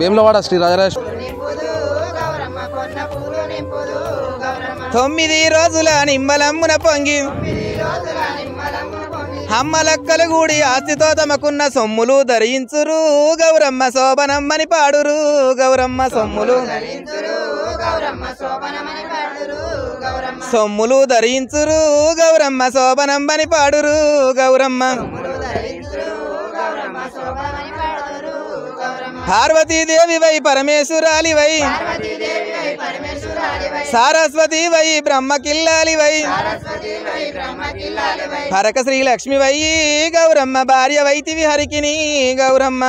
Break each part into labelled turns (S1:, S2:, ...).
S1: వేములవాడ శ్రీ రాజరాజ
S2: తొమ్మిది రోజుల నిమ్మలమ్మున పొంగి అమ్మలక్కలు గూడి ఆస్తితో తమకున్న సొమ్ములు ధరించురు గౌరమ్మ శోభనమ్మని పాడురు గౌరమ్మ సొమ్ములు సొమ్ములు ధరించురు గౌరమ్మ శోభనమ్మని పాడురు గౌరమ్మ పార్వతీదేవి వై పరమేశ్వరాలి వై సారస్వతి వై బ్రహ్మకిల్లాలి వై హరక శ్రీ లక్ష్మి వై గౌరమ్మ భార్య వైతివి హరికిని గౌరమ్మ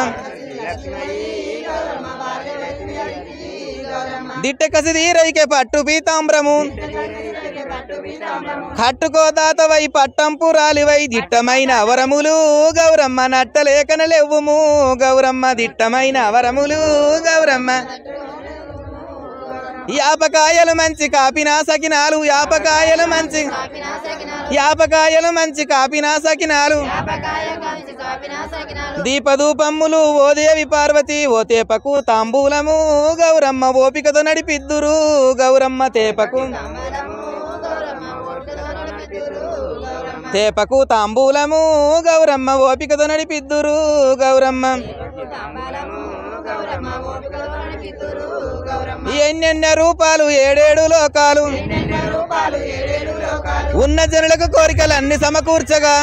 S2: దిట్ట కసిది రైకె పట్టు పీతాంబ్రము కట్టుకోదాతవై పట్టంపురాలివై దిట్టమైన వరములు గౌరమ్మ నట్టలేకన లేవుము గౌరమ్మ దిట్టమైన వరములు గౌరమ్మ యాపకాయలు మంచి కాపినా సకినాలు యాపకాయలు మంచి యాపకాయలు మంచి కాపినా సకినాలు దీపధూపమ్ములు ఓ దేవి పార్వతి ఓ తేపకు తాంబూలము గౌరమ్మ ఓపికతో నడిపిద్దురు గౌరమ్మ తేపకు తేపకు తాంబూలము గౌరమ్మ ఓపికతో నడిపిద్దురు గౌరమ్మ ఎన్నెన్న రూపాలు ఏడేడు లోకాలు ఉన్న జనులకు కోరికలు అన్ని సమకూర్చగా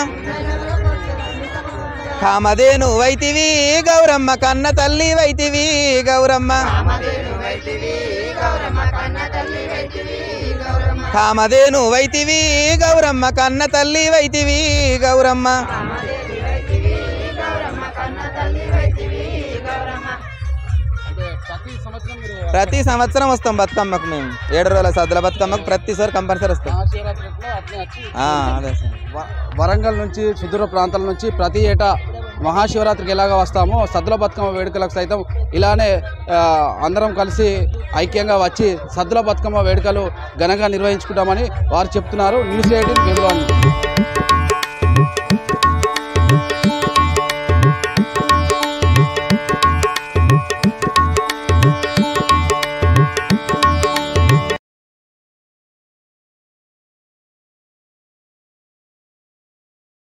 S2: కామధేను వైతివి గౌరమ్మ కన్న తల్లి వైతివి గౌరమ్మ కామధేను వైతివి గౌరమ్మ కన్న తల్లి వైతివి గౌరమ్మ ప్రతి సంవత్సరం వస్తాం బతుకమ్మకు మేము ఏడు రోజుల సద్దుల బతుకమ్మకు ప్రతిసారి కంపల్సరీ వస్తాం ఆ, అదే సార్
S1: వ- వరంగల్ నుంచి సుదూర ప్రాంతాల నుంచి ప్రతి ఏటా మహాశివరాత్రికి ఎలాగ వస్తామో సద్దుల బతుకమ్మ వేడుకలకు సైతం ఇలానే ఆ, అందరం కలిసి ఐక్యంగా వచ్చి సద్దుల బతుకమ్మ వేడుకలు ఘనంగా నిర్వహించుకుంటామని వారు చెప్తున్నారు న్యూస్ ఎయిటీన్ బెంగళూరు